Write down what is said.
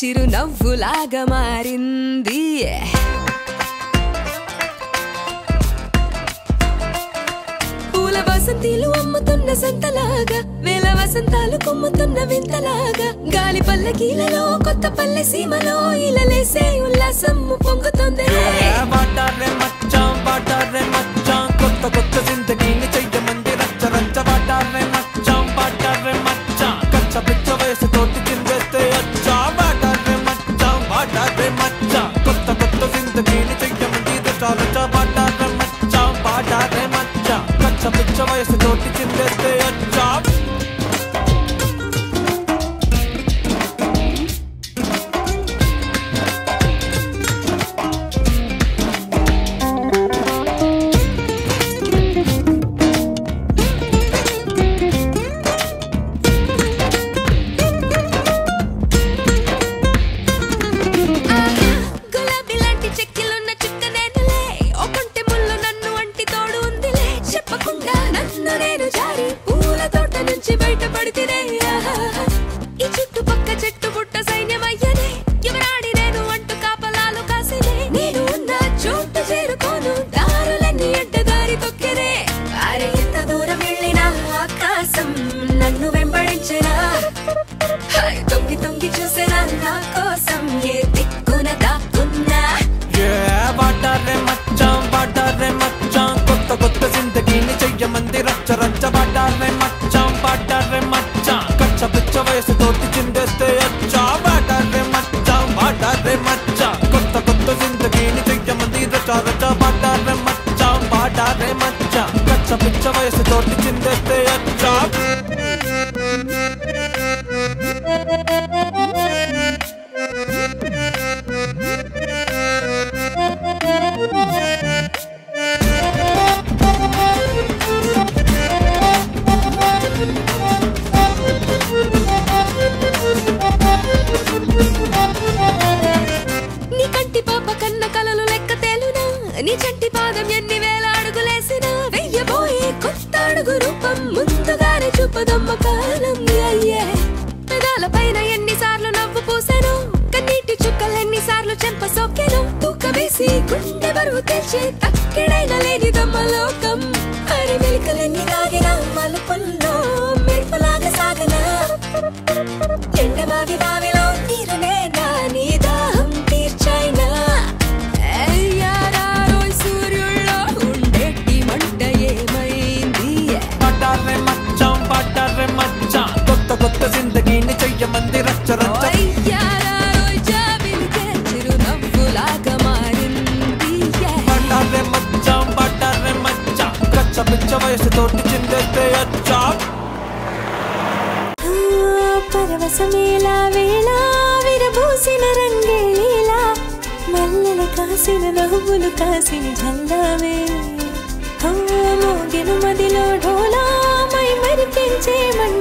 చిరునవ్వులాగా మారింది పూల వసంతిలు అమ్ముతున్న సంతలాగా వేల వసంతాలు కొమ్ముతున్న వింతలాగా గాలి పల్లకీలలో కొత్త పల్లె సీమలో ఇలలేసే ఉల్లాసం పొంగుతుంది వాటారే మచ్చాం వాటారే మచ్చాం కొత్త కొత్త జిందగీని చెయ్యమంది రచ్చ రచ్చ వాటారే మచ్చాం వాటారే మచ్చాం కచ్చ పిచ్చ వయసు తోటి చిందేస్తే అచ్చా వాటారే మచ్చాం వాటారే మచ్చాం కొత్త కొత్త జిందగీని చెయ్యమంది రచ్చ రచ్చ వాటారే మచ్చాం వాటారే మచ్చాం కచ్చ పిచ్చ వయసు తోటి చిందేస్తే అచ్చా గులాబీ లాంటి చెక్కిలున్న చుక్క నేనులే ఒకంటి ముళ్ళు నన్ను అంటి తోడు ఉందిలే చెప్పకుండా నన్ను నేను జారి పూల తోట నుంచి బయటపడితేనే ఆహాహా. ఈ చుట్టుపక్క చెట్టు పుట్ట సైన్యమయ్యనే యువరాడి నేను అంటూ కాపలాలు కాసినే నేను ఉన్న చోటు చేరుకోను దారులన్నీ అడ్డదారి తొక్కెనే అరే ఎంత దూరం వెళ్ళినా ఆకాశం నన్ను వెంబడించెనా హాయ్ తొంగి తొంగి చూసేనా నా కోసం ఏ దిక్కున దాక్కున్నా వాటారే మచ్చాం వాటారే మచ్చాం కొత్త కొత్త జిందగీని చెయ్యమంది రచ్చ రచ్చ వాటారే మచ్చాం వాటారే మచ్చాం కచ్చ పిచ్చ వయసు తోటి చిందేస్తే అచ్చా వాటారే మచ్చాం వాటారే మచ్చాం కొత్త కొత్త జిందగీని చెయ్యమంది రచ్చ రచ్చ వాటారే మచ్చాం వాటారే మచ్చాం కచ్చ పిచ్చ వయసు తోటి చిందేస్తే అచ్చా నీ కంటి పాప కన్న కలలు లెక్క తేలునా నీ చంటి పాదం ఎన్ని వేల అడుగులేసినా వెయ్యబోయే కొత్త అడుగు రూపం ముందుగానే చూపదమ్మ కాలం అయ్యే పెదాల పైన ఎన్నిసార్లు నవ్వు పూసాను కన్నీటి చుక్కలు ఎన్నిసార్లు చెంప సోకెను తూక వేసి గుండె బరువు తెచ్చే తక్కిడైన లేనిదమ్మ లోకం అరి మెలికలెన్ని కాగిన మలుపుల్లో మెరుపులాగా సాగనా ఎండమావి బావిలో నీరునే నా నీ దాహం తీర్చైనా అయ్యారారోయ్ సూర్యుల్లో ఉండేటి మంట ఏమైంది వాటారే మచ్చాం వాటారే మచ్చాం కొత్త కొత్త జిందగీని చెయ్యమంది రచ్చ రచ్చ అయ్యారారోయ్ జాబిలికే చిరునవ్వులాగా మారింది పట్టారే మచ్చాం పట్టారే మచ్చాం కచ్చ పిచ్చ వయసు తోటి చిందేస్తే అచ్చా పరవశమేలా వేళ విరబూసిన రంగేలీలా మల్లెల కాసిన నవ్వులు కాసిన జల్లావే మోగిన మదిలో ఢోలా మై మరిపించే